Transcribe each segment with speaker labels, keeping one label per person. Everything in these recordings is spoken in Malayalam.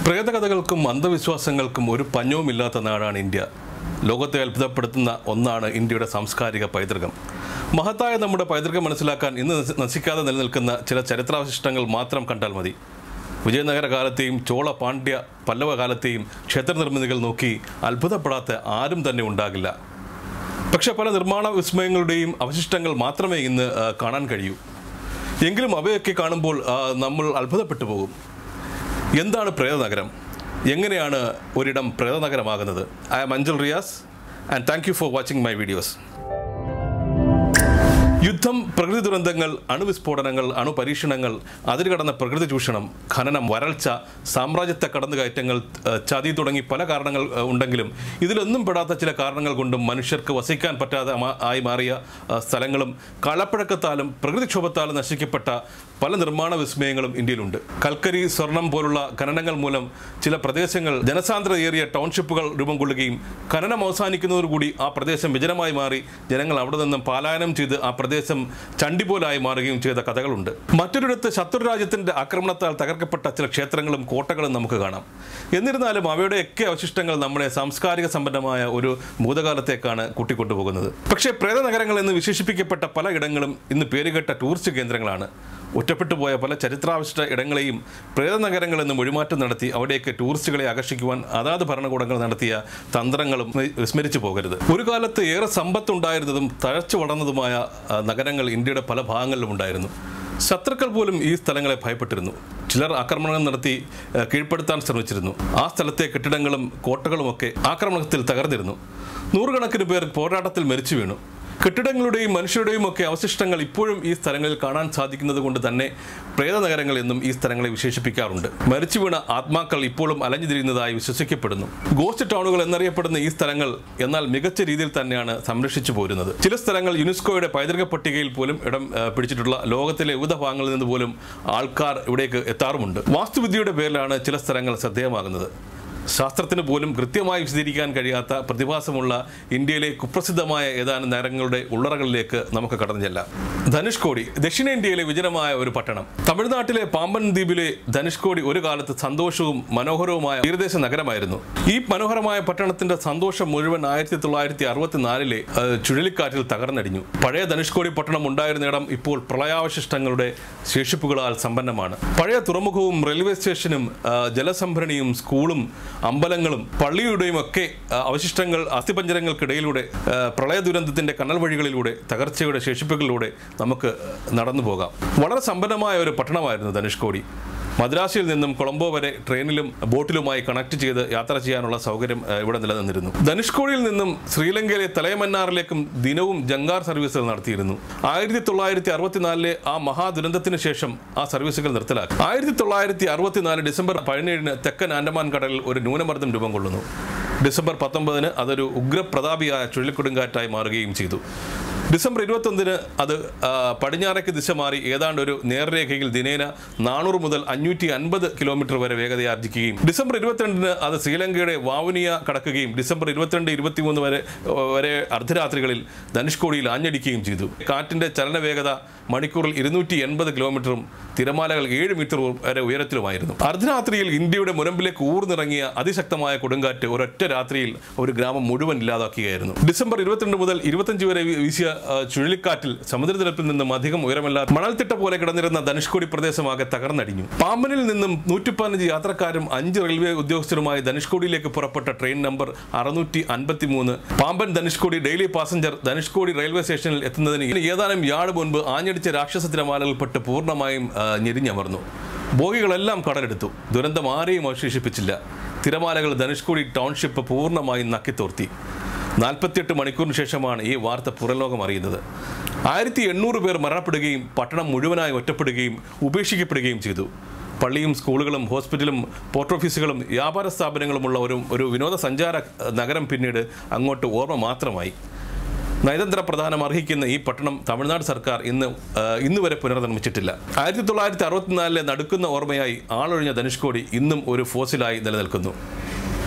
Speaker 1: പ്രേതകഥകൾക്കും അന്ധവിശ്വാസങ്ങൾക്കും ഒരു പഞ്ഞവുമില്ലാത്ത നാടാണ് ഇന്ത്യ ലോകത്തെ അത്ഭുതപ്പെടുത്തുന്ന ഒന്നാണ് ഇന്ത്യയുടെ സാംസ്കാരിക പൈതൃകം മഹത്തായ നമ്മുടെ പൈതൃകം മനസ്സിലാക്കാൻ ഇന്ന് നശി- നശിക്കാതെ നിലനിൽക്കുന്ന ചില ചരിത്രാവശിഷ്ടങ്ങൾ മാത്രം കണ്ടാൽ മതി വിജയനഗര കാലത്തെയും ചോള പാണ്ഡ്യ പല്ലവ കാലത്തെയും ക്ഷേത്ര നിർമ്മിതികൾ നോക്കി അത്ഭുതപ്പെടാത്ത ആരും തന്നെ ഉണ്ടാകില്ല പക്ഷെ പല നിർമ്മാണ വിസ്മയങ്ങളുടെയും അവശിഷ്ടങ്ങൾ മാത്രമേ ഇന്ന് ആ, കാണാൻ കഴിയൂ എങ്കിലും അവയൊക്കെ കാണുമ്പോൾ ആ, നമ്മൾ അത്ഭുതപ്പെട്ടു പോകും എന്താണ് പ്രേതനഗരം എങ്ങനെയാണ് ഒരിടം പ്രേതനഗരമാകുന്നത് I'm Anjal Riyas and thank you for watching my videos യുദ്ധം പ്രകൃതി ദുരന്തങ്ങൾ അണുവിസ്ഫോടനങ്ങൾ അണുപരീക്ഷണങ്ങൾ അതിരുകടന്ന പ്രകൃതി ചൂഷണം ഖനനം വരൾച്ച സാമ്രാജ്യത്വ കടന്നുകയറ്റങ്ങൾ ഏഹ്, ചതി തുടങ്ങി പല കാരണങ്ങൾ ഏഹ്, ഉണ്ടെങ്കിലും ഇതിലൊന്നും പെടാത്ത ചില കാരണങ്ങൾ കൊണ്ടും മനുഷ്യർക്ക് വസിക്കാൻ പറ്റാതെ മാ- ആയി മാറിയ ഏഹ്, സ്ഥലങ്ങളും കളപ്പഴക്കത്താലും പ്രകൃതിക്ഷോഭത്താലും നശിക്കപ്പെട്ട പല നിർമ്മാണ വിസ്മയങ്ങളും ഇന്ത്യയിലുണ്ട് കൽക്കരി സ്വർണം പോലുള്ള ഖനനങ്ങൾ മൂലം ചില പ്രദേശങ്ങൾ ജനസാന്ദ്രതയേറിയ ടൗൺഷിപ്പുകൾ രൂപം കൊള്ളുകയും ഖനനം അവസാനിക്കുന്നതോടുകൂടി ആ പ്രദേശം വിജനമായി മാറി ജനങ്ങൾ അവിടെ നിന്നും പലായനം ചെയ്ത് ആ പ്രദേശം ചണ്ടി പോലായി മാറുകയും ചെയ്ത കഥകളുണ്ട് മറ്റൊരിടത്ത് ശത്രു രാജ്യത്തിന്റെ ആക്രമണത്താൽ തകർക്കപ്പെട്ട ചില ക്ഷേത്രങ്ങളും കോട്ടകളും നമുക്ക് കാണാം എന്നിരുന്നാലും അവയുടെയൊക്കെ അവശിഷ്ടങ്ങൾ നമ്മുടെ സാംസ്കാരിക സമ്പന്നമായ ഒരു ഭൂതകാലത്തേക്കാണ് കൂട്ടിക്കൊണ്ടുപോകുന്നത് പക്ഷേ പ്രേതനഗരങ്ങൾ എന്ന് വിശേഷിപ്പിക്കപ്പെട്ട പല ഇടങ്ങളും ഇന്ന് പേരുകെട്ട ടൂറിസ്റ്റ് കേന്ദ്രങ്ങളാണ് ഒറ്റപ്പെട്ടു പോയ പല ചരിത്രാവിഷ്ട ഇടങ്ങളെയും പ്രേതനഗരങ്ങൾ എന്ന് മൊഴിമാറ്റം നടത്തി അവിടേക്ക് ടൂറിസ്റ്റുകളെ ആകർഷിക്കുവാൻ അതാത് ഭരണകൂടങ്ങൾ നടത്തിയ തന്ത്രങ്ങളും വിസ്മരിച്ചു പോകരുത് ഒരു കാലത്ത് ഏറെ സമ്പത്തുണ്ടായിരുന്നതും തഴച്ചു വളർന്നതുമായ ആ, നഗരങ്ങൾ ഇന്ത്യയുടെ പല ഭാഗങ്ങളിലും ഉണ്ടായിരുന്നു ശത്രുക്കൾ പോലും ഈ സ്ഥലങ്ങളെ ഭയപ്പെട്ടിരുന്നു ചിലർ ആക്രമണങ്ങൾ നടത്തി ആ, കീഴ്പ്പെടുത്താൻ ശ്രമിച്ചിരുന്നു ആ സ്ഥലത്തെ കെട്ടിടങ്ങളും കോട്ടകളുമൊക്കെ ആക്രമണത്തിൽ തകർന്നിരുന്നു നൂറുകണക്കിന് പേർ പോരാട്ടത്തിൽ മരിച്ചു വീണു കെട്ടിടങ്ങളുടെയും മനുഷ്യരുടെയും ഒക്കെ അവശിഷ്ടങ്ങൾ ഇപ്പോഴും ഈ സ്ഥലങ്ങളിൽ കാണാൻ സാധിക്കുന്നത് കൊണ്ട് തന്നെ പ്രേതനഗരങ്ങൾ എന്നും ഈ സ്ഥലങ്ങളെ വിശേഷിപ്പിക്കാറുണ്ട് മരിച്ചു വീണ ആത്മാക്കൾ ഇപ്പോഴും അലഞ്ഞു തിരിയുന്നതായി വിശ്വസിക്കപ്പെടുന്നു ഗോസ്റ്റ് ടൗണുകൾ എന്നറിയപ്പെടുന്ന ഈ സ്ഥലങ്ങൾ എന്നാൽ മികച്ച രീതിയിൽ തന്നെയാണ് സംരക്ഷിച്ചു പോരുന്നത് ചില സ്ഥലങ്ങൾ യുനെസ്കോയുടെ പൈതൃക പട്ടികയിൽ പോലും ഇടം ആ, പിടിച്ചിട്ടുള്ള ലോകത്തിലെ വിവിധ ഭാഗങ്ങളിൽ നിന്ന് പോലും ആൾക്കാർ ഇവിടേക്ക് എത്താറുമുണ്ട് വാസ്തുവിദ്യയുടെ പേരിലാണ് ചില സ്ഥലങ്ങൾ ശ്രദ്ധേയമാകുന്നത് ശാസ്ത്രത്തിന് പോലും കൃത്യമായി വിശദീകരിക്കാൻ കഴിയാത്ത പ്രതിഭാസമുള്ള ഇന്ത്യയിലെ കുപ്രസിദ്ധമായ ഏതാനും നഗരങ്ങളുടെ ഉള്ളറകളിലേക്ക് നമുക്ക് കടന്നു ചെല്ലാം ധനുഷ്കോടി ദക്ഷിണേന്ത്യയിലെ വിജനമായ ഒരു പട്ടണം തമിഴ്നാട്ടിലെ പാമ്പൻ ദ്വീപിലെ ധനുഷ്കോടി ഒരു കാലത്ത് സന്തോഷവും മനോഹരവുമായ തീരദേശ നഗരമായിരുന്നു ഈ മനോഹരമായ പട്ടണത്തിന്റെ സന്തോഷം മുഴുവൻ ആയിരത്തി തൊള്ളായിരത്തി അറുപത്തിനാലിലെ ചുഴലിക്കാറ്റിൽ തകർന്നടിഞ്ഞു പഴയ ധനുഷ്കോടി പട്ടണം ഉണ്ടായിരുന്നിടം ഇപ്പോൾ പ്രളയാവശിഷ്ടങ്ങളുടെ ശേഷിപ്പുകളാൽ സമ്പന്നമാണ് പഴയ തുറമുഖവും റെയിൽവേ സ്റ്റേഷനും ആ, ജലസംഭരണിയും സ്കൂളും അമ്പലങ്ങളും പള്ളിയുടെയും ഒക്കെ ആ, അവശിഷ്ടങ്ങൾ അസ്ഥിപഞ്ജരങ്ങൾക്കിടയിലൂടെ ആ, പ്രളയ ദുരന്തത്തിന്റെ കനൽ വഴികളിലൂടെ തകർച്ചയുടെ ശേഷിപ്പുകളിലൂടെ നമുക്ക് നടന്നു പോകാം വളരെ സമ്പന്നമായ ഒരു പട്ടണമായിരുന്നു ധനുഷ്കോടി മദ്രാസിൽ നിന്നും കൊളംബോ വരെ ട്രെയിനിലും ബോട്ടിലുമായി കണക്ട് ചെയ്ത് യാത്ര ചെയ്യാനുള്ള സൗകര്യം ആ, ഇവിടെ നിലനിന്നിരുന്നു ധനുഷ്കോടിയിൽ നിന്നും ശ്രീലങ്കയിലെ തലയമന്നാറിലേക്കും ദിനവും ജങ്കാർ സർവീസുകൾ നടത്തിയിരുന്നു ആയിരത്തി തൊള്ളായിരത്തി അറുപത്തിനാലിലെ ആ മഹാദുരന്തത്തിന് ശേഷം ആ സർവീസുകൾ നിർത്തലാക്കി ആയിരത്തി തൊള്ളായിരത്തി അറുപത്തിനാല് ഡിസംബർ പതിനേഴിന് തെക്കൻ ആൻഡമാൻ കടലിൽ ഒരു ന്യൂനമർദ്ദം രൂപം കൊള്ളുന്നു ഡിസംബർ പത്തൊമ്പതിന് അതൊരു ഉഗ്രപ്രതാപിയായ ചുഴലിക്കൊടുങ്കാറ്റായി മാറുകയും ചെയ്തു ഡിസംബർ ഇരുപത്തൊന്നിന് അത് ആ, പടിഞ്ഞാറേക്ക് ദിശ മാറി ഏതാണ്ട് ഒരു നേർരേഖയിൽ ദിനേന നാനൂറ് മുതൽ അഞ്ഞൂറ്റി അൻപത് കിലോമീറ്റർ വരെ വേഗതയാർജിക്കുകയും ഡിസംബർ ഇരുപത്തിരണ്ടിന് അത് ശ്രീലങ്കയുടെ വാവുനിയ കടക്കുകയും ഡിസംബർ ഇരുപത്തിരണ്ട് ഇരുപത്തിമൂന്ന് വരെ വരെ അർദ്ധരാത്രികളിൽ ധനുഷ്കോടിയിൽ ആഞ്ഞടിക്കുകയും ചെയ്തു കാറ്റിന്റെ ചലന വേഗത മണിക്കൂറിൽ ഇരുന്നൂറ്റി എൺപത് കിലോമീറ്ററും തിരമാലകൾ ഏഴ് മീറ്റർ വരെ ഉയരത്തിലുമായിരുന്നു അർദ്ധരാത്രിയിൽ ഇന്ത്യയുടെ മുനമ്പിലേക്ക് ഊർന്നിറങ്ങിയ അതിശക്തമായ കൊടുങ്കാറ്റ് ഒരൊറ്റ രാത്രിയിൽ ഒരു ഗ്രാമം മുഴുവൻ ഇല്ലാതാക്കുകയായിരുന്നു ഡിസംബർ ഇരുപത്തിരണ്ട് മുതൽ ഇരുപത്തഞ്ച് വരെ വീ- വീശിയ ആ, ചുഴലിക്കാറ്റിൽ സമുദ്രനിരപ്പിൽ നിന്നും അധികം ഉയരമല്ലാത്ത മണൽത്തിട്ട പോലെ കിടന്നിരുന്ന ധനുഷ്കോടി പ്രദേശമാകെ തകർന്നടിഞ്ഞു പാമ്പനിൽ നിന്നും നൂറ്റി പതിനഞ്ച് യാത്രക്കാരും അഞ്ച് റെയിൽവേ ഉദ്യോഗസ്ഥരുമായി ധനുഷ്കോടിയിലേക്ക് പുറപ്പെട്ട ട്രെയിൻ നമ്പർ അറുന്നൂറ്റി അൻപത്തി മൂന്ന് Pamban Dhanushkodi daily passenger Dhanushkodi railway സ്റ്റേഷനിൽ എത്തുന്നതിന് ഇനി ഏതാനും യാർഡ് മുൻപ് ആഞ്ഞടിച്ച രാക്ഷസ തിരമാലകൾപ്പെട്ട് പൂർണ്ണമായും ആ, ഞെരിഞ്ഞമർന്നു ബോഗികളെല്ലാം കടലെടുത്തു ദുരന്തം ആരെയും അവശേഷിപ്പിച്ചില്ല തിരമാലകൾ ധനുഷ്കോടി ടൗൺഷിപ്പ് പൂർണ്ണമായും നക്കിത്തോർത്തി നാൽപ്പത്തിയെട്ട് മണിക്കൂറിന് ശേഷമാണ് ഈ വാർത്ത പുറംലോകം അറിയുന്നത് ആയിരത്തി എണ്ണൂറ് പേർ മരണപ്പെടുകയും പട്ടണം മുഴുവനായി ഒറ്റപ്പെടുകയും ഉപേക്ഷിക്കപ്പെടുകയും ചെയ്തു പള്ളിയും സ്കൂളുകളും ഹോസ്പിറ്റലും പോസ്റ്റ് ഓഫീസുകളും വ്യാപാര സ്ഥാപനങ്ങളുമുള്ള ഒരു ഒരു വിനോദസഞ്ചാര അഹ്, നഗരം പിന്നീട് അങ്ങോട്ട് ഓർമ്മ മാത്രമായി നയതന്ത്ര പ്രധാനം അർഹിക്കുന്ന ഈ പട്ടണം തമിഴ്നാട് സർക്കാർ ഇന്ന് ആ, ഇന്ന് വരെ പുനർനിർമ്മിച്ചിട്ടില്ല ആയിരത്തി തൊള്ളായിരത്തി അറുപത്തിനാലിലെ നടുക്കുന്ന ഓർമ്മയായി ആളൊഴിഞ്ഞ ധനുഷ്കോടി ഇന്നും ഒരു ഫോസിലായി നിലനിൽക്കുന്നു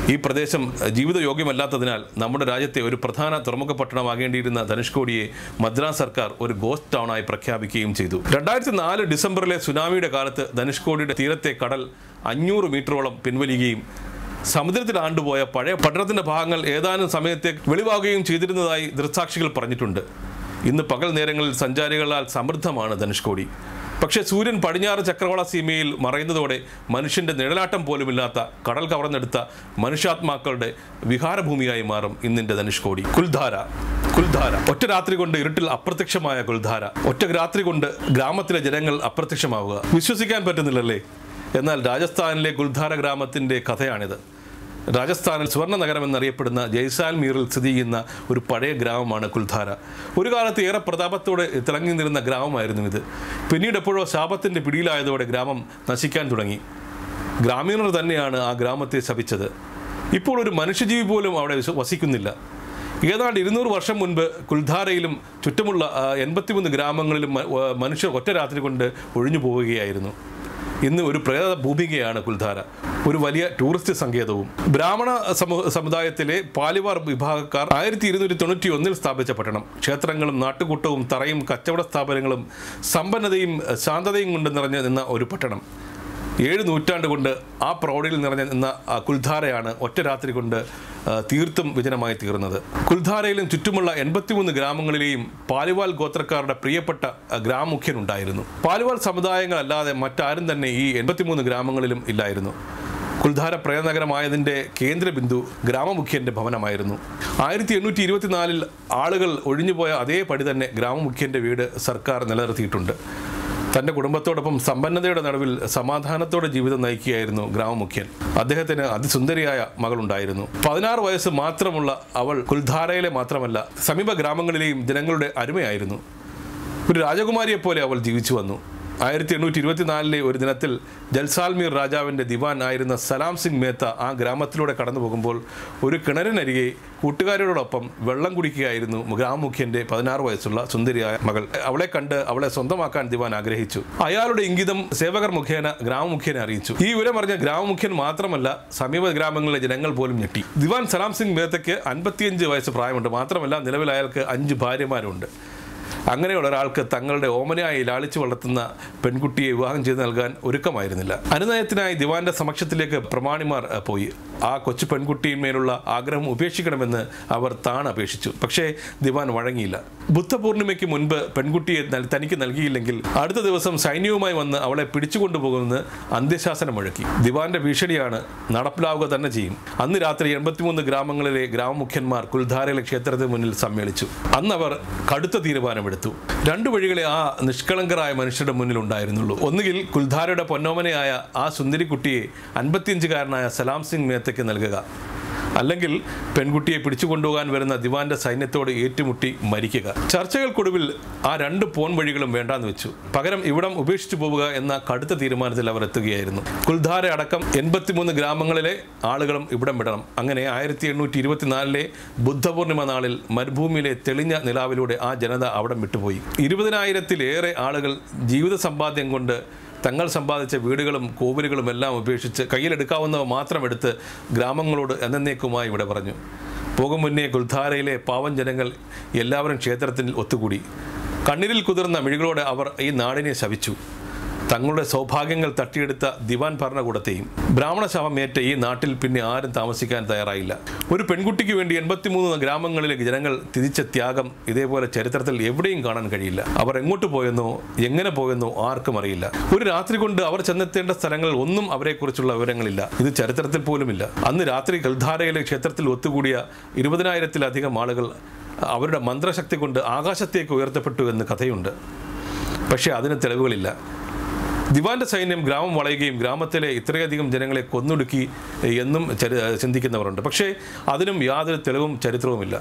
Speaker 1: ഈ പ്രദേശം ജീവിതയോഗ്യമല്ലാത്തതിനാൽ നമ്മുടെ രാജ്യത്തെ ഒരു പ്രധാന തുറമുഖ പട്ടണമാകേണ്ടിയിരുന്ന ധനുഷ്കോടിയെ മദ്രാസ് സർക്കാർ ഒരു ഗോസ്റ്റ് ടൗണായി പ്രഖ്യാപിക്കുകയും ചെയ്തു രണ്ടായിരത്തി നാല് ഡിസംബറിലെ സുനാമിയുടെ കാലത്ത് ധനുഷ്കോടിയുടെ തീരത്തെ കടൽ അഞ്ഞൂറ് മീറ്ററോളം പിൻവലിക്കുകയും സമുദ്രത്തിൽ ആണ്ടുപോയ പഴയ പട്ടണത്തിന്റെ ഭാഗങ്ങൾ ഏതാനും സമയത്തേക്ക് വെളിവാകുകയും ചെയ്തിരുന്നതായി ദൃക്സാക്ഷികൾ പറഞ്ഞിട്ടുണ്ട് ഇന്ന് പകൽ നേരങ്ങളിൽ സഞ്ചാരികളാൽ സമൃദ്ധമാണ് ധനുഷ്കോടി പക്ഷേ സൂര്യൻ പടിഞ്ഞാറ് ചക്രവാള സീമയിൽ മറയുന്നതോടെ മനുഷ്യന്റെ നിഴലാട്ടം പോലുമില്ലാത്ത കടൽ കവർന്നെടുത്ത മനുഷ്യാത്മാക്കളുടെ വിഹാരഭൂമിയായി മാറും ഇന്നിന്റെ ധനുഷ്കോടി കുൽധാര കുൽധാര ഒറ്റ രാത്രി കൊണ്ട് ഇരുട്ടിൽ അപ്രത്യക്ഷമായ കുൽധാര ഒറ്റ രാത്രി കൊണ്ട് ഗ്രാമത്തിലെ ജനങ്ങൾ അപ്രത്യക്ഷമാവുക വിശ്വസിക്കാൻ പറ്റുന്നില്ലല്ലേ എന്നാൽ രാജസ്ഥാനിലെ കുൽധാര ഗ്രാമത്തിന്റെ കഥയാണിത് രാജസ്ഥാനിൽ സുവർണ്ണ നഗരം എന്നറിയപ്പെടുന്ന ജയ്സാൽമീറിൽ സ്ഥിതി ചെയ്യുന്ന ഒരു പഴയ ഗ്രാമമാണ് കുൽധാര ഒരു കാലത്ത് ഏറെ പ്രതാപത്തോടെ തിളങ്ങി നിന്നിരുന്ന ഗ്രാമമായിരുന്നു ഇത് പിന്നീട് എപ്പോഴോ ശാപത്തിന്റെ പിടിയിലായതോടെ ഗ്രാമം നശിക്കാൻ തുടങ്ങി ഗ്രാമീണർ തന്നെയാണ് ആ ഗ്രാമത്തെ ശപിച്ചത് ഇപ്പോൾ ഒരു മനുഷ്യജീവി പോലും അവിടെ വിശ്വ- വസിക്കുന്നില്ല ഏതാണ്ട് ഇരുന്നൂറ് വർഷം മുൻപ് കുൽധാരയിലും ചുറ്റുമുള്ള ആ, എൺപത്തിമൂന്ന് ഗ്രാമങ്ങളിലും മ- വ- മനുഷ്യർ ഒറ്റ രാത്രി കൊണ്ട് ഒഴിഞ്ഞു പോവുകയായിരുന്നു ഇന്ന് ഒരു പ്രേത ഭൂമികയാണ് കുൽധാര ഒരു വലിയ ടൂറിസ്റ്റ് സങ്കേതവും ബ്രാഹ്മണ സമൂഹ സമുദായത്തിലെ പാലിവാർ വിഭാഗക്കാർ ആയിരത്തി ഇരുന്നൂറ്റി തൊണ്ണൂറ്റി ഒന്നിൽ സ്ഥാപിച്ച പട്ടണം ക്ഷേത്രങ്ങളും നാട്ടുകൂട്ടവും തറയും കച്ചവട സ്ഥാപനങ്ങളും സമ്പന്നതയും ശാന്തതയും കൊണ്ട് നിറഞ്ഞു നിന്ന ഒരു പട്ടണം ഏഴ് നൂറ്റാണ്ട് കൊണ്ട് ആ പ്രൗഢിയിൽ നിറഞ്ഞ നിന്ന ആ കുൽധാരയാണ് ഒറ്റ രാത്രി കൊണ്ട് ആ, തീർത്തും വിജനമായി തീർന്നത് കുൽധാരയിലും ചുറ്റുമുള്ള എൺപത്തിമൂന്ന് ഗ്രാമങ്ങളിലെയും പാലിവാൽ ഗോത്രക്കാരുടെ പ്രിയപ്പെട്ട ആ, ഗ്രാമമുഖ്യനുണ്ടായിരുന്നു പാലിവാൽ സമുദായങ്ങളല്ലാതെ മറ്റാരും തന്നെ ഈ എൺപത്തിമൂന്ന് ഗ്രാമങ്ങളിലും ഇല്ലായിരുന്നു കുൽധാര പ്രേതനഗരമായതിൻ്റെ കേന്ദ്രബിന്ദു ഗ്രാമമുഖ്യന്റെ ഭവനമായിരുന്നു ആയിരത്തി എണ്ണൂറ്റി ഇരുപത്തിനാലിൽ ആളുകൾ ഒഴിഞ്ഞുപോയ അതേ പടി തന്നെ ഗ്രാമമുഖ്യന്റെ വീട് സർക്കാർ നിലനിർത്തിയിട്ടുണ്ട് തന്റെ കുടുംബത്തോടൊപ്പം സമ്പന്നതയുടെ നടുവിൽ സമാധാനത്തോടെ ജീവിതം നയിക്കുകയായിരുന്നു ഗ്രാമമുഖ്യൻ അദ്ദേഹത്തിന് അതിസുന്ദരിയായ മകളുണ്ടായിരുന്നു പതിനാറ് വയസ്സ് മാത്രമുള്ള അവൾ കുൽധാരയിലെ മാത്രമല്ല സമീപ ഗ്രാമങ്ങളിലെയും ജനങ്ങളുടെ അരുമയായിരുന്നു ഒരു രാജകുമാരിയെ പോലെ അവൾ ജീവിച്ചു വന്നു ആയിരത്തി എണ്ണൂറ്റി ഇരുപത്തിനാലിലെ ഒരു ദിനത്തിൽ ജൽസാൽമീർ രാജാവിൻ്റെ ദിവാൻ ആയിരുന്ന സലാം സിംഗ് മേത്ത ആ ഗ്രാമത്തിലൂടെ കടന്നു പോകുമ്പോൾ ഒരു കിണറിനരികെ കൂട്ടുകാരോടൊപ്പം വെള്ളം കുടിക്കുകയായിരുന്നു ഗ്രാമമുഖ്യന്റെ പതിനാറ് വയസ്സുള്ള സുന്ദരിയായ മകൾ അവളെ കണ്ട് അവളെ സ്വന്തമാക്കാൻ ദിവാൻ ആഗ്രഹിച്ചു അയാളുടെ ഇംഗിതം സേവകർ മുഖേന ഗ്രാമമുഖ്യനെ അറിയിച്ചു ഈ വിവരം അറിഞ്ഞ ഗ്രാമമുഖ്യൻ മാത്രമല്ല സമീപ ഗ്രാമങ്ങളിലെ ജനങ്ങൾ പോലും ഞെട്ടി ദിവാൻ സലാം സിംഗ് മേത്തയ്ക്ക് അൻപത്തിയഞ്ച് വയസ്സ് പ്രായമുണ്ട് മാത്രമല്ല നിലവിൽ അയാൾക്ക് അഞ്ച് ഭാര്യമാരുണ്ട് അങ്ങനെയുള്ള ഒരാൾക്ക് തങ്ങളുടെ ഓമനയായി ലാളിച്ചു വളർത്തുന്ന പെൺകുട്ടിയെ വിവാഹം ചെയ്ത് നൽകാൻ ഒരുക്കമായിരുന്നില്ല അനുനയത്തിനായി ദിവാന്റെ സമക്ഷത്തിലേക്ക് പ്രമാണിമാർ അഹ്, പോയി ആ കൊച്ചു പെൺകുട്ടിയിന്മേലുള്ള ആഗ്രഹം ഉപേക്ഷിക്കണമെന്ന് അവർ താൻ അപേക്ഷിച്ചു പക്ഷേ ദിവാൻ വഴങ്ങിയില്ല ബുദ്ധപൂർണിമയ്ക്ക് മുൻപ് പെൺകുട്ടിയെ നൽ- തനിക്ക് നൽകിയില്ലെങ്കിൽ അടുത്ത ദിവസം സൈന്യവുമായി വന്ന് അവളെ പിടിച്ചുകൊണ്ടുപോകുമെന്ന് അന്ത്യശാസനം മുഴക്കി ദിവാന്റെ ഭീഷണിയാണ് നടപ്പിലാവുക തന്നെ ചെയ്യും അന്ന് രാത്രി എൺപത്തിമൂന്ന് ഗ്രാമങ്ങളിലെ ഗ്രാമമുഖ്യന്മാർ കുൽധാരയിലെ ക്ഷേത്രത്തിന് മുന്നിൽ സമ്മേളിച്ചു അന്ന് അവർ കടുത്ത തീരുമാനമെടുത്തു രണ്ടു വഴികളെ ആ നിഷ്കളങ്കരായ മനുഷ്യരുടെ മുന്നിൽ ഉണ്ടായിരുന്നുള്ളൂ ഒന്നുകിൽ കുൽധാരയുടെ പൊന്നോമനയായ ആ സുന്ദരിക്കുട്ടിയെ അൻപത്തിയഞ്ചുകാരനായ സലാം സിംഗ് മേത്തയ്ക്ക് നൽകുക അല്ലെങ്കിൽ പെൺകുട്ടിയെ പിടിച്ചുകൊണ്ടുപോകാൻ വരുന്ന ദിവാന്റെ സൈന്യത്തോട് ഏറ്റുമുട്ടി മരിക്കുക ചർച്ചകൾക്കൊടുവിൽ ആ രണ്ട് പോൺ വഴികളും വേണ്ടാന്ന് വെച്ചു പകരം ഇവിടം ഉപേക്ഷിച്ചു പോവുക എന്ന കടുത്ത തീരുമാനത്തിൽ അവർ എത്തുകയായിരുന്നു കുൽധാര അടക്കം എൺപത്തിമൂന്ന് ഗ്രാമങ്ങളിലെ ആളുകളും ഇവിടം വിടണം അങ്ങനെ ആയിരത്തി എണ്ണൂറ്റി ഇരുപത്തിനാലിലെ ബുദ്ധപൂർണിമ നാളിൽ മരുഭൂമിയിലെ തെളിഞ്ഞ നിലാവിലൂടെ ആ ജനത അവിടം വിട്ടുപോയി ഇരുപതിനായിരത്തിലേറെ ആളുകൾ ജീവിത സമ്പാദ്യം കൊണ്ട് തങ്ങൾ സമ്പാദിച്ച വീടുകളും കോവിലുകളും എല്ലാം ഉപേക്ഷിച്ച് കയ്യിലെടുക്കാവുന്നവ മാത്രം എടുത്ത് ഗ്രാമങ്ങളോട് എന്നേക്കുമായി ഇവിടെ പറഞ്ഞു പോകും മുന്നേ ഗുൽധാരയിലെ പാവം ജനങ്ങൾ എല്ലാവരും ക്ഷേത്രത്തിൽ ഒത്തുകൂടി കണ്ണീരിൽ കുതിർന്ന മിഴികളോടെ അവർ ഈ നാടിനെ ശപിച്ചു തങ്ങളുടെ സൗഭാഗ്യങ്ങൾ തട്ടിയെടുത്ത ദിവാൻ ഭരണകൂടത്തെയും ബ്രാഹ്മണ ശവമേറ്റ ഈ നാട്ടിൽ പിന്നെ ആരും താമസിക്കാൻ തയ്യാറായില്ല ഒരു പെൺകുട്ടിക്ക് വേണ്ടി എൺപത്തിമൂന്ന് ഗ്രാമങ്ങളിലെ ജനങ്ങൾ തിരിച്ച ത്യാഗം ഇതേപോലെ ചരിത്രത്തിൽ എവിടെയും കാണാൻ കഴിയില്ല അവർ എങ്ങോട്ട് പോയെന്നോ എങ്ങനെ പോയെന്നോ ആർക്കും അറിയില്ല ഒരു രാത്രി കൊണ്ട് അവർ ചെന്നെത്തേണ്ട സ്ഥലങ്ങളിൽ ഒന്നും അവരെക്കുറിച്ചുള്ള വിവരങ്ങളില്ല ഇത് ചരിത്രത്തിൽ പോലുമില്ല അന്ന് രാത്രി ഗൽധാരയിലെ ക്ഷേത്രത്തിൽ ഒത്തുകൂടിയ ഇരുപതിനായിരത്തിലധികം ആളുകൾ അവരുടെ മന്ത്രശക്തി കൊണ്ട് ആകാശത്തേക്ക് ഉയർത്തപ്പെട്ടു എന്ന് കഥയുണ്ട് പക്ഷേ അതിന് തെളിവുകളില്ല ദിവാന്റെ സൈന്യം ഗ്രാമം വളയുകയും ഗ്രാമത്തിലെ ഇത്രയധികം ജനങ്ങളെ കൊന്നൊടുക്കി എന്നും ചരി ചിന്തിക്കുന്നവരുണ്ട് പക്ഷേ അതിനും യാതൊരു തെളിവും ചരിത്രവുമില്ല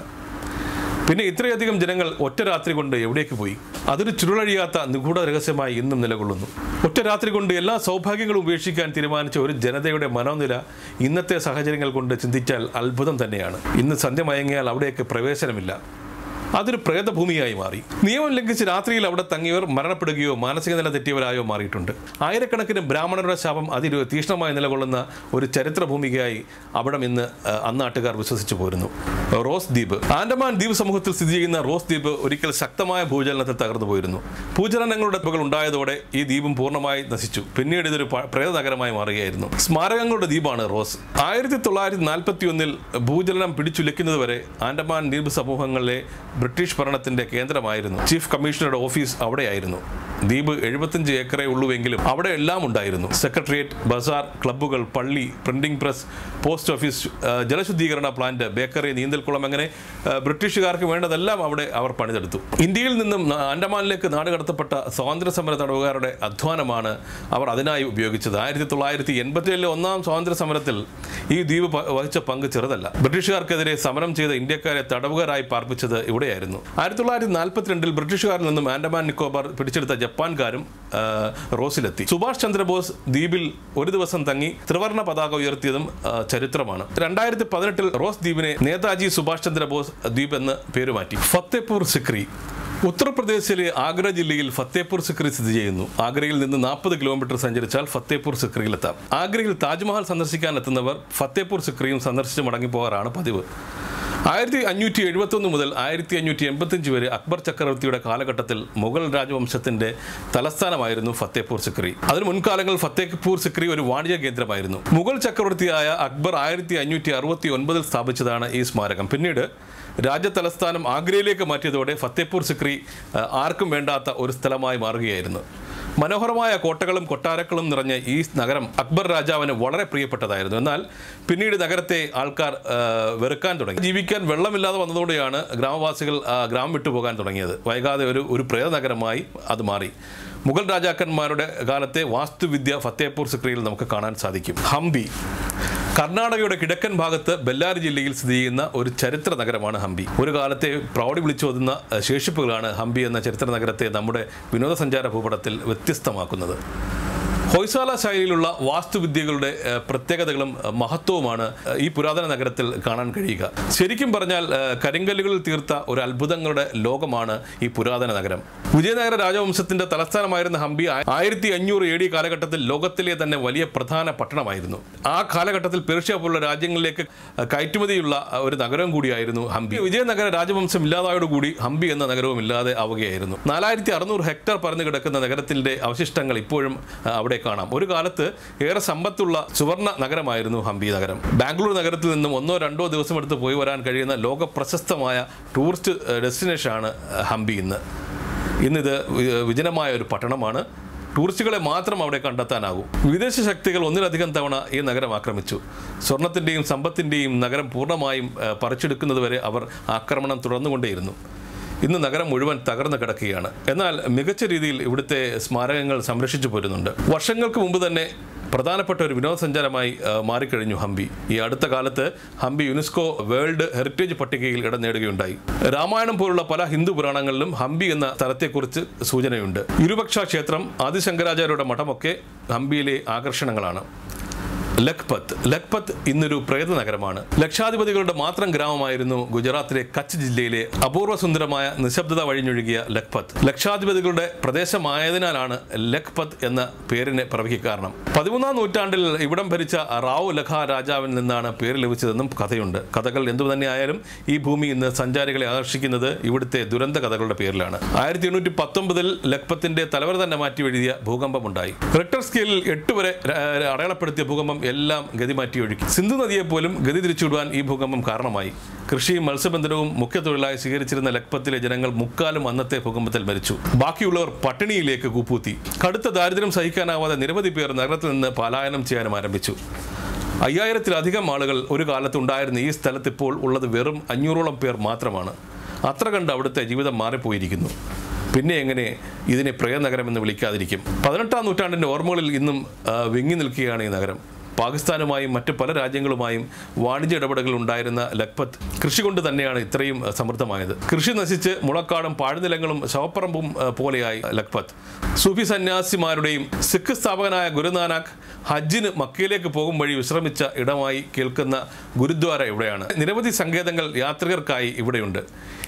Speaker 1: പിന്നെ ഇത്രയധികം ജനങ്ങൾ ഒറ്റ രാത്രി കൊണ്ട് എവിടേക്ക് പോയി അതൊരു ചുരുളഴിയാത്ത നിഗൂഢ രഹസ്യമായി ഇന്നും നിലകൊള്ളുന്നു ഒറ്റ രാത്രി കൊണ്ട് എല്ലാ സൗഭാഗ്യങ്ങളും ഉപേക്ഷിക്കാൻ തീരുമാനിച്ച ഒരു ജനതയുടെ മനോനില ഇന്നത്തെ സാഹചര്യങ്ങൾ കൊണ്ട് ചിന്തിച്ചാൽ അത്ഭുതം തന്നെയാണ് ഇന്ന് സന്ധ്യ മയങ്ങിയാൽ അവിടേക്ക് പ്രവേശനമില്ല അതൊരു പ്രേതഭൂമിയായി മാറി നിയമം ലംഘിച്ച് രാത്രിയിൽ അവിടെ തങ്ങിയവർ മരണപ്പെടുകയോ മാനസിക നില തെറ്റിയവരായോ മാറിയിട്ടുണ്ട് ആയിരക്കണക്കിന് ബ്രാഹ്മണരുടെ ശാപം അതിരു തീക്ഷ്ണമായി നിലകൊള്ളുന്ന ഒരു ചരിത്ര ഭൂമികയായി അവിടം ഇന്ന് ആ, അന്നാട്ടുകാർ വിശ്വസിച്ചു പോരുന്നു റോസ് ദ്വീപ് ആൻഡമാൻ ദ്വീപ് സമൂഹത്തിൽ സ്ഥിതി ചെയ്യുന്ന റോസ് ദ്വീപ് ഒരിക്കൽ ശക്തമായ ഭൂചലനത്തിൽ തകർന്നു പോയിരുന്നു ഭൂചലനങ്ങളുടെ പുകൾ ഉണ്ടായതോടെ ഈ ദ്വീപും പൂർണ്ണമായി നശിച്ചു പിന്നീട് ഇതൊരു പ- പ്രേത നഗരമായി മാറുകയായിരുന്നു സ്മാരകങ്ങളുടെ ദ്വീപാണ് റോസ് ആയിരത്തി തൊള്ളായിരത്തി നാൽപ്പത്തി ഒന്നിൽ ഭൂചലനം പിടിച്ചുലയ്ക്കുന്നതുവരെ ആൻഡമാൻ ദ്വീപ് സമൂഹങ്ങളിലെ ബ്രിട്ടീഷ് ഭരണത്തിന്റെ കേന്ദ്രമായിരുന്നു ചീഫ് കമ്മീഷണറുടെ ഓഫീസ് അവിടെയായിരുന്നു ദ്വീപ് എഴുപത്തഞ്ച് ഏക്കറേ ഉള്ളുവെങ്കിലും അവിടെ എല്ലാം ഉണ്ടായിരുന്നു സെക്രട്ടേറിയറ്റ് ബസാർ ക്ലബ്ബുകൾ പള്ളി പ്രിന്റിംഗ് പ്രസ് പോസ്റ്റ് ഓഫീസ് ആ, ജലശുദ്ധീകരണ പ്ലാന്റ് ബേക്കറി നീന്തൽക്കുളം അങ്ങനെ ആ, ബ്രിട്ടീഷുകാർക്ക് വേണ്ടതെല്ലാം അവിടെ അവർ പണിതെടുത്തു ഇന്ത്യയിൽ നിന്നും ന- ആൻഡമാനിലേക്ക് നാടുകടത്തപ്പെട്ട സ്വാതന്ത്ര്യ സമര തടവുകാരുടെ അധ്വാനമാണ് അവർ അതിനായി ഉപയോഗിച്ചത് ആയിരത്തി തൊള്ളായിരത്തി എൺപത്തിയേഴിലെ ഒന്നാം സ്വാതന്ത്ര്യ സമരത്തിൽ ഈ ദ്വീപ് പ- വഹിച്ച പങ്ക് ചെറുതല്ല ബ്രിട്ടീഷുകാർക്കെതിരെ സമരം ചെയ്ത ഇന്ത്യക്കാരെ തടവുകാരായി പാർപ്പിച്ചത് ഇവിടെയായിരുന്നു ആയിരത്തി തൊള്ളായിരത്തി നാൽപ്പത്തിരണ്ടിൽ ബ്രിട്ടീഷുകാരിൽ നിന്നും ആൻഡമാൻ നിക്കോബാർ പിടിച്ചെടുത്ത ജപ്പാൻകാരും ആ, റോസിലെത്തി സുഭാഷ് ചന്ദ്രബോസ് ദ്വീപിൽ ഒരു ദിവസം തങ്ങി ത്രിവർണ പതാക ഉയർത്തിയതും ആ, ചരിത്രമാണ് രണ്ടായിരത്തി പതിനെട്ടിൽ റോസ് ദ്വീപിനെ നേതാജി സുഭാഷ് ചന്ദ്രബോസ് ദ്വീപ് എന്ന് പേരുമാറ്റി ഫത്തേപൂർ സിക്രി ഉത്തർപ്രദേശിലെ ആഗ്ര ജില്ലയിൽ ഫത്തേപൂർ സിക്രി സ്ഥിതി ചെയ്യുന്നു ആഗ്രയിൽ നിന്ന് നാൽപ്പത് കിലോമീറ്റർ സഞ്ചരിച്ചാൽ ഫത്തേപൂർ സിക്രിയിലെത്താം ആഗ്രയിൽ താജ്മഹൽ സന്ദർശിക്കാൻ എത്തുന്നവർ ഫത്തേപൂർ സിക്രിയും സന്ദർശിച്ച് മടങ്ങിപ്പോകാറാണ് പതിവ് ആയിരത്തി അഞ്ഞൂറ്റി എഴുപത്തൊന്ന് മുതൽ ആയിരത്തി അഞ്ഞൂറ്റി എൺപത്തഞ്ച് വരെ അക്ബർ ചക്രവർത്തിയുടെ കാലഘട്ടത്തിൽ മുഗൾ രാജവംശത്തിന്റെ തലസ്ഥാനമായിരുന്നു ഫത്തേപൂർ സിക്രി അതിന് മുൻകാലങ്ങളിൽ ഫത്തേപൂർ സിക്രി ഒരു വാണിജ്യ കേന്ദ്രമായിരുന്നു മുഗൾ ചക്രവർത്തിയായ അക്ബർ ആയിരത്തി അഞ്ഞൂറ്റി അറുപത്തി ഒൻപതിൽ സ്ഥാപിച്ചതാണ് ഈ സ്മാരകം പിന്നീട് രാജ്യ തലസ്ഥാനം ആഗ്രയിലേക്ക് മാറ്റിയതോടെ ഫത്തേപൂർ സിക്രി ആ, ആർക്കും വേണ്ടാത്ത ഒരു സ്ഥലമായി മാറുകയായിരുന്നു മനോഹരമായ കോട്ടകളും കൊട്ടാരങ്ങളും നിറഞ്ഞ ഈ നഗരം അക്ബർ രാജാവിന് വളരെ പ്രിയപ്പെട്ടതായിരുന്നു എന്നാൽ പിന്നീട് നഗരത്തെ ആൾക്കാർ ആ, വെറുക്കാൻ തുടങ്ങി ജീവിക്കാൻ വെള്ളമില്ലാതെ വന്നതോടെയാണ് ഗ്രാമവാസികൾ ആ, ഗ്രാമം വിട്ടുപോകാൻ തുടങ്ങിയത് വൈകാതെ ഒരു ഒരു പ്രേത നഗരമായി അത് മാറി മുഗൾ രാജാക്കന്മാരുടെ കാലത്തെ വാസ്തുവിദ്യ ഫത്തേപൂർ സിക്രിയിൽ നമുക്ക് കാണാൻ സാധിക്കും ഹംപി കർണാടകയുടെ കിഴക്കൻ ഭാഗത്ത് ബെല്ലാരി ജില്ലയിൽ സ്ഥിതി ചെയ്യുന്ന ഒരു ചരിത്ര നഗരമാണ് ഹംപി ഒരു കാലത്തെ പ്രൗഢി വിളിച്ചോതുന്ന അഹ്, ശേഷിപ്പുകളാണ് ഹംപി എന്ന ചരിത്ര നഗരത്തെ നമ്മുടെ വിനോദസഞ്ചാര ഭൂപടത്തിൽ വ്യത്യസ്തമാക്കുന്നത് ഹൊയ്സാല ശൈലിയിലുള്ള വാസ്തുവിദ്യകളുടെ ഏഹ്, പ്രത്യേകതകളും ഏഹ്, മഹത്വവുമാണ് ഏഹ്, ഈ പുരാതന നഗരത്തിൽ കാണാൻ കഴിയുക ശരിക്കും പറഞ്ഞാൽ ഏഹ്, കരിങ്കല്ലുകളിൽ തീർത്ത ഒരു അത്ഭുതങ്ങളുടെ ലോകമാണ് ഈ പുരാതന നഗരം വിജയനഗര രാജവംശത്തിന്റെ തലസ്ഥാനമായിരുന്ന ഹംപി ആയിരത്തി അഞ്ഞൂറ് എ ഡി കാലഘട്ടത്തിൽ ലോകത്തിലെ തന്നെ വലിയ പ്രധാന പട്ടണമായിരുന്നു ആ കാലഘട്ടത്തിൽ പേർഷ്യ പോലുള്ള രാജ്യങ്ങളിലേക്ക് ഏഹ്, കയറ്റുമതിയുള്ള ഏഹ്, ഒരു നഗരം കൂടിയായിരുന്നു ഹംപി വിജയനഗര രാജവംശം ഇല്ലാതായോടുകൂടി ഹംപി എന്ന നഗരവും ഇല്ലാതെ ആവുകയായിരുന്നു നാലായിരത്തി അറുന്നൂറ് ഹെക്ടർ പരന്നു കിടക്കുന്ന നഗരത്തിന്റെ അവശിഷ്ടങ്ങൾ ഇപ്പോഴും ആ, അവിടെ കാണാം ഒരു കാലത്ത് ഏറെ സമ്പത്തുള്ള സുവർണ നഗരമായിരുന്നു ഹംപി നഗരം ബാംഗ്ലൂർ നഗരത്തിൽ നിന്നും ഒന്നോ രണ്ടോ ദിവസം എടുത്ത് പോയി വരാൻ കഴിയുന്ന ലോക പ്രശസ്തമായ ടൂറിസ്റ്റ് ഡെസ്റ്റിനേഷനാണ് ഹംപി ഇന്ന് ഇന്നിത് വി- വിജനമായ ഒരു പട്ടണമാണ് ടൂറിസ്റ്റുകളെ മാത്രം അവിടെ കണ്ടെത്താനാകും വിദേശ ശക്തികൾ ഒന്നിലധികം തവണ ഈ നഗരം ആക്രമിച്ചു സ്വർണത്തിൻ്റെയും സമ്പത്തിൻ്റെയും നഗരം പൂർണ്ണമായും ആ, പറിച്ചെടുക്കുന്നതുവരെ അവർ ആക്രമണം തുടർന്നുകൊണ്ടേയിരുന്നു ഇന്ന് നഗരം മുഴുവൻ തകർന്നു കിടക്കുകയാണ് എന്നാൽ മികച്ച രീതിയിൽ ഇവിടുത്തെ സ്മാരകങ്ങൾ സംരക്ഷിച്ചു പോരുന്നുണ്ട് വർഷങ്ങൾക്ക് മുമ്പ് തന്നെ പ്രധാനപ്പെട്ട ഒരു വിനോദസഞ്ചാരമായി ആ, മാറിക്കഴിഞ്ഞു ഹംപി ഈ അടുത്ത കാലത്ത് ഹംപി യുനെസ്കോ വേൾഡ് ഹെറിറ്റേജ് പട്ടികയിൽ ഇടം നേടുകയുണ്ടായി രാമായണം പോലുള്ള പല ഹിന്ദു പുരാണങ്ങളിലും ഹംപി എന്ന സ്ഥലത്തെക്കുറിച്ച് സൂചനയുണ്ട് ഇരുപക്ഷ ക്ഷേത്രം ആദിശങ്കരാചാര്യരുടെ മഠമൊക്കെ ഹംപിയിലെ ആകർഷണങ്ങളാണ് ലഖ്പത്ത് ലഖ്പത്ത് ഇന്നൊരു പ്രേത നഗരമാണ് ലക്ഷാധിപതികളുടെ മാത്രം ഗ്രാമമായിരുന്നു ഗുജറാത്തിലെ കച്ച് ജില്ലയിലെ അപൂർവ സുന്ദരമായ നിശബ്ദത വഴിഞ്ഞൊഴുകിയ ലഖ്പത്ത് ലക്ഷാധിപതികളുടെ പ്രദേശമായതിനാലാണ് ലഖ്പത്ത് എന്ന പേരിന് പ്രവഹിക്ക് കാരണം പതിമൂന്നാം നൂറ്റാണ്ടിൽ ഇവിടം ഭരിച്ച റാവു ലഖ രാജാവിൽ നിന്നാണ് പേര് ലഭിച്ചതെന്നും കഥയുണ്ട് കഥകൾ എന്തു തന്നെയായാലും ഈ ഭൂമി ഇന്ന് സഞ്ചാരികളെ ആകർഷിക്കുന്നത് ഇവിടുത്തെ ദുരന്ത കഥകളുടെ പേരിലാണ് ആയിരത്തി എണ്ണൂറ്റി പത്തൊമ്പതിൽ ലഖ്പത്തിന്റെ തലവര തന്നെ മാറ്റി എഴുതിയ ഭൂകമ്പമുണ്ടായി റിക്ടർ സ്കെയിലിൽ എട്ട് വരെ ര- ര- അടയാളപ്പെടുത്തിയ ഭൂകമ്പം എല്ലാം ഗതി മാറ്റി ഒഴുക്കി സിന്ധു നദിയെ പോലും ഗതി തിരിച്ചുവിടുവാൻ ഈ ഭൂകമ്പം കാരണമായി കൃഷിയും മത്സ്യബന്ധനവും മുഖ്യ തൊഴിലായി സ്വീകരിച്ചിരുന്ന ലഖ്പത്തിലെ ജനങ്ങൾ മുക്കാലും അന്നത്തെ ഭൂകമ്പത്തിൽ മരിച്ചു ബാക്കിയുള്ളവർ പട്ടിണിയിലേക്ക് കൂപ്പൂത്തി കടുത്ത ദാരിദ്ര്യം സഹിക്കാനാവാതെ നിരവധി പേർ നഗരത്തിൽ നിന്ന് പലായനം ചെയ്യാനും ആരംഭിച്ചു അയ്യായിരത്തിലധികം ആളുകൾ ഒരു കാലത്തുണ്ടായിരുന്ന ഈ സ്ഥലത്ത് ഇപ്പോൾ ഉള്ളത് വെറും അഞ്ഞൂറോളം പേർ മാത്രമാണ് അത്ര കണ്ട് അവിടുത്തെ ജീവിതം മാറിപ്പോയിരിക്കുന്നു പിന്നെ എങ്ങനെ ഇതിനെ പ്രേതനഗരം എന്ന് വിളിക്കാതിരിക്കും പതിനെട്ടാം നൂറ്റാണ്ടിൻ്റെ ഓർമ്മകളിൽ ഇന്നും ആ, വിങ്ങി നിൽക്കുകയാണ് ഈ നഗരം പാകിസ്ഥാനുമായും മറ്റ് പല രാജ്യങ്ങളുമായും വാണിജ്യ ഇടപെടലുകൾ ഉണ്ടായിരുന്ന ലഖ്പത്ത് കൃഷി കൊണ്ട് തന്നെയാണ് ഇത്രയും ആ, സമൃദ്ധമായത് കൃഷി നശിച്ച് മുളക്കാടും പാഴ്നിലങ്ങളും ശവപ്പറമ്പും ആ, പോലെയായി ലഖ്പത്ത് സൂഫി സന്യാസിമാരുടെയും സിഖ് സ്ഥാപകനായ ഗുരുനാനാക്ക് ഹജ്ജിന് മക്കയിലേക്ക് പോകും വഴി വിശ്രമിച്ച ഇടമായി കേൾക്കുന്ന ഗുരുദ്വാര ഇവിടെയാണ് നിരവധി സങ്കേതങ്ങൾ യാത്രികർക്കായി ഇവിടെയുണ്ട്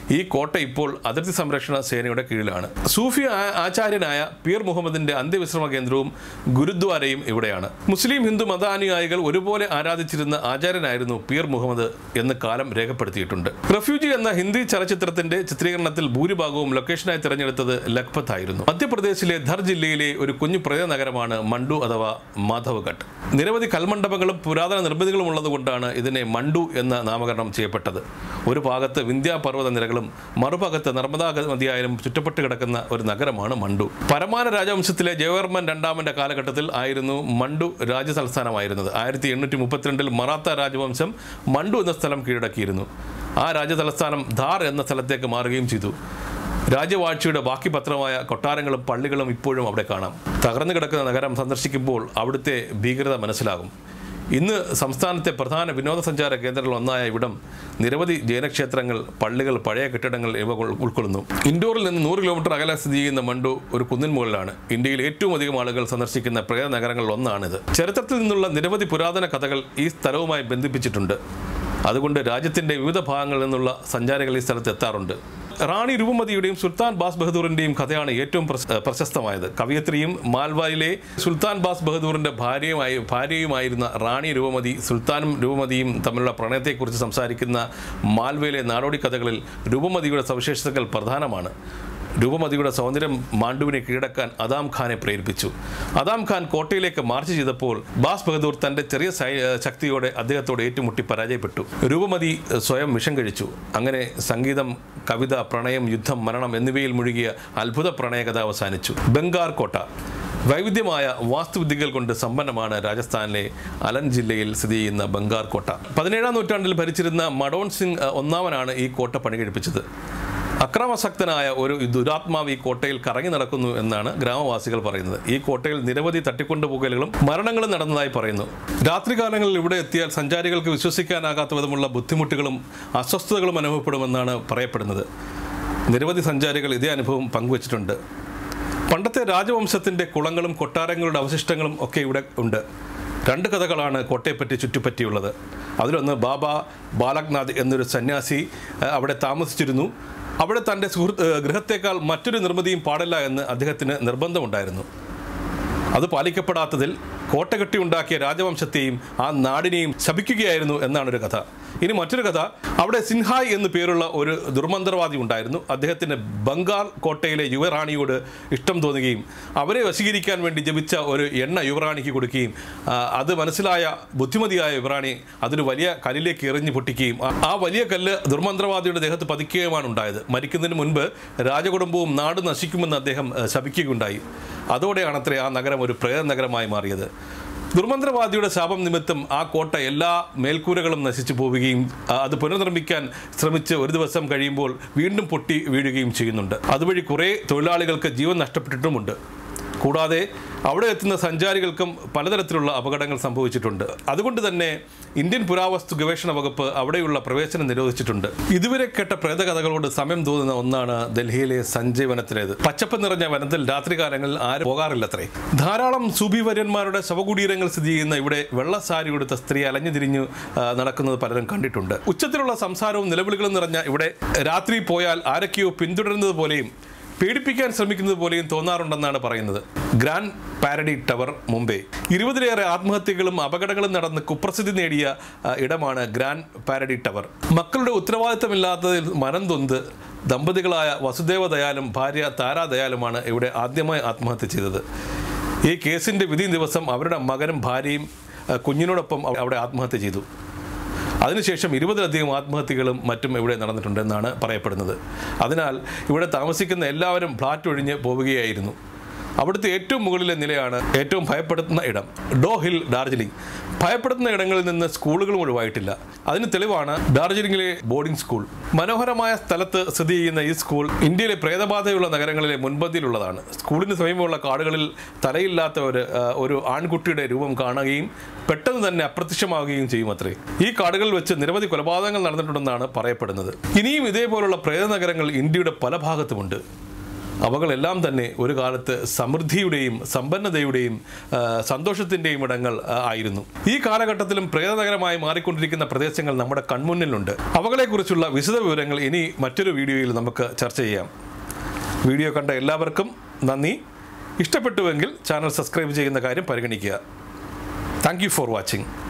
Speaker 1: ഈ കോട്ട ഇപ്പോൾ അതിർത്തി സംരക്ഷണ സേനയുടെ കീഴിലാണ് സൂഫി ആ- ആചാര്യനായ പീർ മുഹമ്മദിന്റെ അന്ത്യവിശ്രമ കേന്ദ്രവും ഗുരുദ്വാരയും ഇവിടെയാണ് മുസ്ലിം ഹിന്ദു മതാനുയായികൾ ഒരുപോലെ ആരാധിച്ചിരുന്ന ആചാര്യനായിരുന്നു പീർ മുഹമ്മദ് എന്ന് കാലം രേഖപ്പെടുത്തിയിട്ടുണ്ട് റെഫ്യൂജി എന്ന ഹിന്ദി ചലച്ചിത്രത്തിന്റെ ചിത്രീകരണത്തിൽ ഭൂരിഭാഗവും ലൊക്കേഷനായി തിരഞ്ഞെടുത്തത് ലഖ്പത്ത് ആയിരുന്നു മധ്യപ്രദേശിലെ ധർ ജില്ലയിലെ ഒരു കുഞ്ഞു പ്രേത നഗരമാണ് മണ്ടു അഥവാ മാധവഘട്ട് നിരവധി കൽമണ്ഡപങ്ങളും പുരാതന നിർമ്മിതികളും ഉള്ളതുകൊണ്ടാണ് ഇതിനെ മണ്ടു എന്ന നാമകരണം ചെയ്യപ്പെട്ടത് ഒരു ഭാഗത്ത് വിന്ധ്യാപർവ്വത നിരകളും മറുഭാഗത്ത് നർമ്മദാ നദിയായാലും ചുറ്റപ്പെട്ട് കിടക്കുന്ന ഒരു നഗരമാണ് മണ്ടു പരമാന രാജവംശത്തിലെ ജയവർമ്മൻ രണ്ടാമന്റെ കാലഘട്ടത്തിൽ ആയിരുന്നു മണ്ടു രാജ്യതലസ്ഥാനമായിരുന്നത് ആയിരത്തി എണ്ണൂറ്റി മുപ്പത്തിരണ്ടിൽ മറാത്ത രാജവംശം മണ്ടു എന്ന സ്ഥലം കീഴടക്കിയിരുന്നു ആ രാജ്യതലസ്ഥാനം ധാർ എന്ന സ്ഥലത്തേക്ക് മാറുകയും ചെയ്തു രാജ്യവാഴ്ചയുടെ ബാക്കി പത്രമായ കൊട്ടാരങ്ങളും പള്ളികളും ഇപ്പോഴും അവിടെ കാണാം തകർന്നു കിടക്കുന്ന നഗരം സന്ദർശിക്കുമ്പോൾ അവിടുത്തെ ഭീകരത മനസ്സിലാകും ഇന്ന് സംസ്ഥാനത്തെ പ്രധാന വിനോദസഞ്ചാര കേന്ദ്രങ്ങളിൽ ഒന്നായ ഇവിടം നിരവധി ജൈനക്ഷേത്രങ്ങൾ പള്ളികൾ പഴയ കെട്ടിടങ്ങൾ ഇവ ഉൾ- ഉൾക്കൊള്ളുന്നു ഇൻഡോറിൽ നിന്ന് നൂറ് കിലോമീറ്റർ അകലെ സ്ഥിതി ചെയ്യുന്ന മണ്ടു ഒരു കുന്നിൻ മുകളിലാണ് ഇന്ത്യയിൽ ഏറ്റവും അധികം ആളുകൾ സന്ദർശിക്കുന്ന പ്രേത നഗരങ്ങളിൽ ഒന്നാണിത് ചരിത്രത്തിൽ നിന്നുള്ള നിരവധി പുരാതന കഥകൾ ഈ സ്ഥലവുമായി ബന്ധിപ്പിച്ചിട്ടുണ്ട് അതുകൊണ്ട് രാജ്യത്തിന്റെ വിവിധ ഭാഗങ്ങളിൽ നിന്നുള്ള സഞ്ചാരികൾ ഈ സ്ഥലത്ത് എത്താറുണ്ട് റാണി രൂപമതിയുടെയും സുൽത്താൻ ബാസ് ബഹദൂറിന്റെയും കഥയാണ് ഏറ്റവും പ്രശ- പ്രശസ്തമായത് കവയത്രിയും മാൽവായിലെ സുൽത്താൻ ബാസ് ബഹദൂറിന്റെ ഭാര്യയുമായി ഭാര്യയുമായിരുന്ന റാണി രൂപമതി സുൽത്താനും രൂപമതിയും തമ്മിലുള്ള പ്രണയത്തെക്കുറിച്ച് സംസാരിക്കുന്ന മാൽവയിലെ നാടോടി കഥകളിൽ രൂപമതിയുടെ സവിശേഷതകൾ പ്രധാനമാണ് രൂപമതിയുടെ സൗന്ദര്യം മാണ്ഡുവിനെ കീഴടക്കാൻ അദാം ഖാനെ പ്രേരിപ്പിച്ചു അദാം ഖാൻ കോട്ടയിലേക്ക് മാർച്ച് ചെയ്തപ്പോൾ ബാസ് ബഹദൂർ തന്റെ ചെറിയ സൈ- ഏഹ് ശക്തിയോടെ അദ്ദേഹത്തോട് ഏറ്റുമുട്ടി പരാജയപ്പെട്ടു രൂപമതി ഏഹ് സ്വയം വിഷം കഴിച്ചു അങ്ങനെ സംഗീതം കവിത പ്രണയം യുദ്ധം മരണം എന്നിവയിൽ മുഴുകിയ അത്ഭുത പ്രണയകഥ അവസാനിച്ചു ബംഗാർ കോട്ട വൈവിധ്യമായ വാസ്തുവിദ്യകൾ കൊണ്ട് സമ്പന്നമാണ് രാജസ്ഥാനിലെ അലൻ ജില്ലയിൽ സ്ഥിതി ചെയ്യുന്ന ബംഗാർ കോട്ട പതിനേഴാം നൂറ്റാണ്ടിൽ ഭരിച്ചിരുന്ന മഡോൺ സിംഗ് ഏഹ്, ഒന്നാമനാണ് ഈ കോട്ട പണികഴിപ്പിച്ചത് അക്രമാസക്തനായ ഒരു ദുരാത്മാവ് ഈ കോട്ടയിൽ കറങ്ങി നടക്കുന്നു എന്നാണ് ഗ്രാമവാസികൾ പറയുന്നത് ഈ കോട്ടയിൽ നിരവധി തട്ടിക്കൊണ്ടുപോകലുകളും മരണങ്ങളും നടന്നതായി പറയുന്നു രാത്രികാലങ്ങളിൽ ഇവിടെ എത്തിയാൽ സഞ്ചാരികൾക്ക് വിശ്വസിക്കാനാകാത്ത വിധമുള്ള ബുദ്ധിമുട്ടുകളും അസ്വസ്ഥതകളും അനുഭവപ്പെടുമെന്നാണ് പറയപ്പെടുന്നത് നിരവധി സഞ്ചാരികൾ ഇതേ അനുഭവം പങ്കുവച്ചിട്ടുണ്ട് പണ്ടത്തെ രാജവംശത്തിന്റെ കുളങ്ങളും കൊട്ടാരങ്ങളുടെ അവശിഷ്ടങ്ങളും ഒക്കെ ഇവിടെ ഉണ്ട് രണ്ട് കഥകളാണ് കോട്ടയെപ്പറ്റി ചുറ്റിപ്പറ്റിയുള്ളത് അതിലൊന്ന് ബാബ ബാലക്നാഥ് എന്നൊരു സന്യാസി അഹ്, അവിടെ താമസിച്ചിരുന്നു അവിടെ തൻ്റെ സുഹൃത്ത് ഏഹ്, ഗൃഹത്തേക്കാൾ മറ്റൊരു നിർമ്മിതിയും പാടില്ല എന്ന് അദ്ദേഹത്തിന് നിർബന്ധമുണ്ടായിരുന്നു അത് പാലിക്കപ്പെടാത്തതിൽ കോട്ട കെട്ടി ഉണ്ടാക്കിയ രാജവംശത്തെയും ആ നാടിനെയും ശപിക്കുകയായിരുന്നു എന്നാണ് ഒരു കഥ ഇനി മറ്റൊരു കഥ അവിടെ സിൻഹായ് എന്നു പേരുള്ള ഒരു ദുർമന്ത്രവാദി ഉണ്ടായിരുന്നു അദ്ദേഹത്തിന് ബംഗാൾ കോട്ടയിലെ യുവറാണിയോട് ഇഷ്ടം തോന്നുകയും അവരെ വശീകരിക്കാൻ വേണ്ടി ജപിച്ച ഒരു എണ്ണ യുവറാണിക്ക് കൊടുക്കുകയും ആ, അത് മനസ്സിലായ ബുദ്ധിമതിയായ യുവറാണി അതൊരു വലിയ കല്ലിലേക്ക് എറിഞ്ഞു പൊട്ടിക്കുകയും ആ- ആ വലിയ കല്ല് ദുർമന്ത്രവാദിയുടെ ദേഹത്ത് പതിക്കുകയുമാണ് ഉണ്ടായത് മരിക്കുന്നതിന് മുൻപ് രാജകുടുംബവും നാട് നശിക്കുമെന്ന് അദ്ദേഹം ആ, ശപിക്കുകയുണ്ടായി അതോടെയാണത്രേ ആ നഗരം ഒരു പ്രേത നഗരമായി മാറിയത് ദുർമന്ത്രവാദിയുടെ ശാപം നിമിത്തം ആ കോട്ട എല്ലാ മേൽക്കൂരകളും നശിച്ചു പോവുകയും ആ, അത് പുനർനിർമ്മിക്കാൻ ശ്രമിച്ച് ഒരു ദിവസം കഴിയുമ്പോൾ വീണ്ടും പൊട്ടി വീഴുകയും ചെയ്യുന്നുണ്ട് അതുവഴി കുറേ തൊഴിലാളികൾക്ക് ജീവൻ നഷ്ടപ്പെട്ടിട്ടുമുണ്ട് കൂടാതെ അവിടെ എത്തുന്ന സഞ്ചാരികൾക്കും പലതരത്തിലുള്ള അപകടങ്ങൾ സംഭവിച്ചിട്ടുണ്ട് അതുകൊണ്ട് തന്നെ ഇന്ത്യൻ പുരാവസ്തു ഗവേഷണ വകുപ്പ് അവിടെയുള്ള പ്രവേശനം നിരോധിച്ചിട്ടുണ്ട് ഇതുവരെ കേട്ട പ്രേതകഥകളോട് സമയം തോന്നുന്ന ഒന്നാണ് ഡൽഹിയിലെ സഞ്ജയ് വനത്തിലേത് പച്ചപ്പ് നിറഞ്ഞ വനത്തിൽ രാത്രികാലങ്ങളിൽ ആരും പോകാറില്ലത്രേ ധാരാളം സൂബിവര്യന്മാരുടെ ശവകുടീരങ്ങൾ സ്ഥിതി ചെയ്യുന്ന ഇവിടെ വെള്ള സാരി ഉടുത്ത സ്ത്രീ അലഞ്ഞു തിരിഞ്ഞു ആ, നടക്കുന്നത് പലരും കണ്ടിട്ടുണ്ട് ഉച്ചത്തിലുള്ള സംസാരവും നിലവിളികളും നിറഞ്ഞ ഇവിടെ രാത്രി പോയാൽ ആരൊക്കെയോ പിന്തുടരുന്നത് പോലെയും പീഡിപ്പിക്കാൻ ശ്രമിക്കുന്നത് പോലെയും തോന്നാറുണ്ടെന്നാണ് പറയുന്നത് ഗ്രാൻഡ് പാരഡി ടവർ മുംബൈ ഇരുപതിലേറെ ആത്മഹത്യകളും അപകടങ്ങളും നടന്ന് കുപ്രസിദ്ധി നേടിയ ആ, ഇടമാണ് ഗ്രാൻഡ് പാരഡി ടവർ മക്കളുടെ ഉത്തരവാദിത്തമില്ലാത്തതിൽ മനം തൊന്ത് ദമ്പതികളായ വസുദേവ ദയാലും ഭാര്യ താരാ ദയാലുമാണ് ഇവിടെ ആദ്യമായി ആത്മഹത്യ ചെയ്തത് ഈ കേസിന്റെ വിധി ദിവസം അവരുടെ മകനും ഭാര്യയും ആ, കുഞ്ഞിനോടൊപ്പം അവ- അവിടെ ആത്മഹത്യ ചെയ്തു അതിനുശേഷം ഇരുപതിലധികം ആത്മഹത്യകളും മറ്റും ഇവിടെ നടന്നിട്ടുണ്ടെന്നാണ് പറയപ്പെടുന്നത് അതിനാൽ ഇവിടെ താമസിക്കുന്ന എല്ലാവരും ഫ്ലാറ്റ് ഒഴിഞ്ഞ് പോവുകയായിരുന്നു അവിടുത്തെ ഏറ്റവും മുകളിലെ നിലയാണ് ഏറ്റവും ഭയപ്പെടുത്തുന്ന ഇടം ഡോ ഹിൽ ഡാർജിലിംഗ് ഭയപ്പെടുത്തുന്ന ഇടങ്ങളിൽ നിന്ന് സ്കൂളുകളും ഒഴിവായിട്ടില്ല അതിന് തെളിവാണ് ഡാർജിലിംഗിലെ ബോർഡിംഗ് സ്കൂൾ മനോഹരമായ സ്ഥലത്ത് സ്ഥിതി ചെയ്യുന്ന ഈ സ്കൂൾ ഇന്ത്യയിലെ പ്രേതബാധയുള്ള നഗരങ്ങളിലെ മുൻപന്തിയിലുള്ളതാണ് സ്കൂളിന് സമീപമുള്ള കാടുകളിൽ തലയില്ലാത്ത ഒരു ആ, ഒരു ആൺകുട്ടിയുടെ രൂപം കാണുകയും പെട്ടെന്ന് തന്നെ അപ്രത്യക്ഷമാവുകയും ചെയ്യും അത്രേ ഈ കാടുകളിൽ വെച്ച് നിരവധി കൊലപാതകങ്ങൾ നടന്നിട്ടുണ്ടെന്നാണ് പറയപ്പെടുന്നത് ഇനിയും ഇതേപോലുള്ള പ്രേത നഗരങ്ങൾ ഇന്ത്യയുടെ പല ഭാഗത്തുമുണ്ട് അവകളെല്ലാം തന്നെ ഒരു കാലത്ത് സമൃദ്ധിയുടെയും സമ്പന്നതയുടെയും ആ, സന്തോഷത്തിൻ്റെയും ഇടങ്ങൾ ആ, ആയിരുന്നു ഈ കാലഘട്ടത്തിലും പ്രേതനഗരമായി മാറിക്കൊണ്ടിരിക്കുന്ന പ്രദേശങ്ങൾ നമ്മുടെ കൺമുന്നിലുണ്ട് അവകളെക്കുറിച്ചുള്ള വിശദ വിവരങ്ങൾ ഇനി മറ്റൊരു വീഡിയോയിൽ നമുക്ക് ചർച്ച ചെയ്യാം വീഡിയോ കണ്ട എല്ലാവർക്കും നന്ദി ഇഷ്ടപ്പെട്ടുവെങ്കിൽ ചാനൽ സബ്സ്ക്രൈബ് ചെയ്യുന്ന കാര്യം പരിഗണിക്കുക താങ്ക് യു ഫോർ വാച്ചിങ്